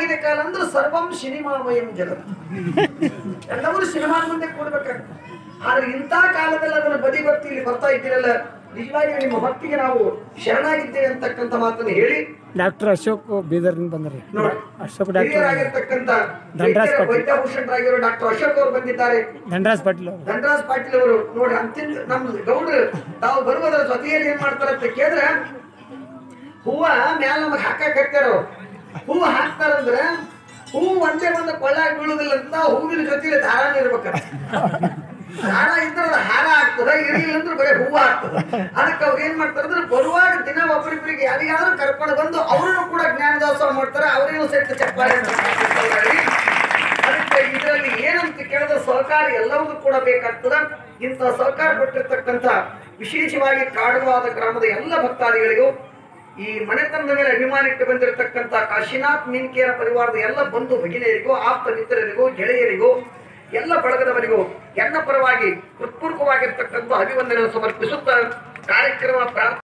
ಏನಾಗಿದೆ ಕಾಲ ಅಂದ್ರೆ ಸರ್ವಂ ಸಿನಿಮಾಮಯಂ ಜಗತ್ ಎಲ್ಲವರು ಸಿನಿಮಾ ಮುಂದೆ ಕೂಡ್ಬೇಕಾಗ್ತದೆ ಆದ್ರೆ ಇಂಥ ಕಾಲದಲ್ಲಿ ಅದನ್ನ ಬದಿ ಭಕ್ತಿ ಇಲ್ಲಿ ಬರ್ತಾ ಇದ್ದೀರಲ್ಲ ನಿಜವಾಗಿ ನಿಮ್ಮ ಭಕ್ತಿಗೆ ನಾವು ಶರಣಾಗಿದ್ದೇವೆ ಅಂತಕ್ಕಂಥ ಮಾತನ್ನು ಹೇಳಿ ಡಾಕ್ಟರ್ ಅಶೋಕ್ ಬೀದರ್ನಿಂದ ಬಂದ್ರಿ ನೋಡಿ ಅಶೋಕ್ ಡಾಕ್ಟರ್ ಹಿರಿಯರಾಗಿರ್ತಕ್ಕಂಥ ಧನರಾಜ್ ಪಾಟೀಲ್. ವೈದ್ಯಭೂಷಣರಾಗಿರೋ ಡಾಕ್ಟರ್ ಅಶೋಕ್ ಅವರು ಬಂದಿದ್ದಾರೆ ಧನರಾಜ್ ಪಾಟೀಲ್ ಅವರು ಧನರಾಜ್ ಪಾಟೀಲ್ ಅವರು ನೋಡಿ ಅಂತಿಮ ನಮ್ಮ ಗೌಡ್ರು ತಾವು ಬರುವುದರ ಜೊತೆಯಲ್ಲಿ ಏನ್ ಮಾಡ್ತಾರ ಅಂತ ಕೇಳಿದ್ರೆ ಹೂವ ಮ್ಯಾಲ ನಮಗೆ ಹಾಕಕ್ ಹಾಕ್ತಾರ ಹೂವ ಹಾಕ್ತಾರಂದ್ರ ಹೂವು ಒಂದೇ ಒಂದು ಕೊಳ್ಳಾಗ ಬೀಳುದಿಲ್ಲ ಅಂತ ಹೂವಿನ ಜೊತೆಲಿ ದಾರಾನ ಇರ್ಬೇಕಂತ ದಾರ ಇದ್ರೆ ಅದು ಹಾರ ಆಗ್ತದ ಇರಲಿಲ್ಲ ಅಂದ್ರೆ ಬರೀ ಹೂವ ಆಗ್ತದ ಅದಕ್ಕೆ ಅವ್ರು ಏನ್ ಮಾಡ್ತಾರೆ ಅಂದ್ರೆ ಬರುವಾಗ ದಿನ ಒಬ್ಬರಿಬ್ಬರಿಗೆ ಯಾರಿಗಾದ್ರೂ ಕರ್ಕೊಂಡು ಬಂದು ಅವ್ರನ್ನು ಕೂಡ ಜ್ಞಾನದಾಸೋಹ ಮಾಡ್ತಾರೆ ಅವರೇನು ಸಹಿತ ಚಪ್ಪಾಳೆ ಅಂತ ಹಾಕ್ತಾರೆ. ಅದಕ್ಕೆ ಇದರಲ್ಲಿ ಏನಂತ ಕೇಳಿದ್ರೆ ಸಹಕಾರ ಎಲ್ಲವೂ ಕೂಡ ಬೇಕಾಗ್ತದ ಇಂಥ ಸಹಕಾರ ಕೊಟ್ಟಿರ್ತಕ್ಕಂಥ ವಿಶೇಷವಾಗಿ ಕಾಡುವಾದ ಗ್ರಾಮದ ಎಲ್ಲ ಭಕ್ತಾದಿಗಳಿಗೂ ಈ ಮನೆತನದ ಮೇಲೆ ಅಭಿಮಾನ ಇಟ್ಟು ಬಂದಿರತಕ್ಕಂಥ ಕಾಶಿನಾಥ್ ಮೀನ್ಕೇರ ಪರಿವಾರದ ಎಲ್ಲ ಬಂಧು ಭಗಿನಿಯರಿಗೂ ಆಪ್ತ ಮಿತ್ರರಿಗೂ ಗೆಳೆಯರಿಗೂ ಎಲ್ಲ ಬಳಗದವರಿಗೂ ಎನ್ನ ಪರವಾಗಿ ಹೃತ್ಪೂರ್ವವಾಗಿರ್ತಕ್ಕಂಥ ಅಭಿವಂದನೆ ಸಮರ್ಪಿಸುತ್ತಾ ಕಾರ್ಯಕ್ರಮ ಪ್ರಾರಂಭ